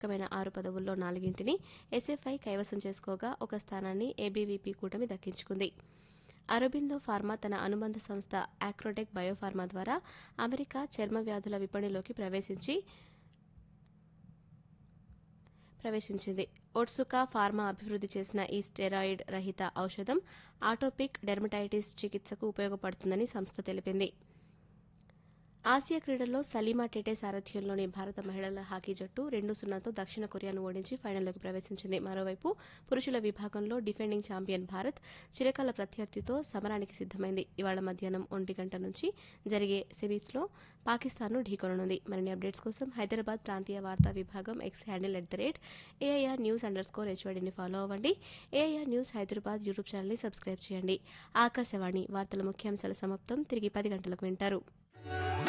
కీలకమైన ఆరు పదవుల్లో నాలుగింటిని ఎస్ఎఫ్ఐ కైవసం చేసుకోగా ఒక స్థానాన్ని ఏబీవీపీ కూటమి దక్కించుకుంది అరబిందో ఫార్మా తన అనుబంధ సంస్థ ఆక్రోటెక్ బయోఫార్మా ద్వారా అమెరికా చర్మ వ్యాధుల విపణిలోకి ప్రవేశించి ప్రవేశించింది ఒట్సుకా ఫార్మా అభివృద్ధి చేసిన ఈ స్టెరాయిడ్ రహిత ఔషధం ఆటోపిక్ డెర్మటైటిస్ చికిత్సకు ఉపయోగపడుతుందని సంస్థ తెలిపింది ఆసియా క్రీడల్లో సలీమా టెటే సారథ్యంలోని భారత మహిళల హాకీ జట్టు రెండు సున్నాతో దక్షిణ కొరియాను ఓడించి ఫైనల్లోకి ప్రవేశించింది మరోవైపు పురుషుల విభాగంలో డిఫెండింగ్ ఛాంపియన్ భారత్ చిరకాల ప్రత్యర్థితో సమరానికి సిద్దమైంది ఇవాళ మధ్యాహ్నం ఒంటి గంట నుంచి జరిగే సెమీస్లో పాకిస్తాన్ను ఢీకొననుంది మరిన్ని అప్డేట్స్ కోసం హైదరాబాద్ ప్రాంతీయ వార్తా విభాగం X handle at the rate AIR news underscore హెచ్వైడీని ఫాలో అవ్వండి ఏఐఆర్ న్యూస్ హైదరాబాద్ యూట్యూబ్ ఛానల్ని సబ్స్క్రైబ్ చేయండి ఆకాశవాణి వార్తల ముఖ్యాంశాల సమాప్తం తిరిగి పది గంటలకు వింటారు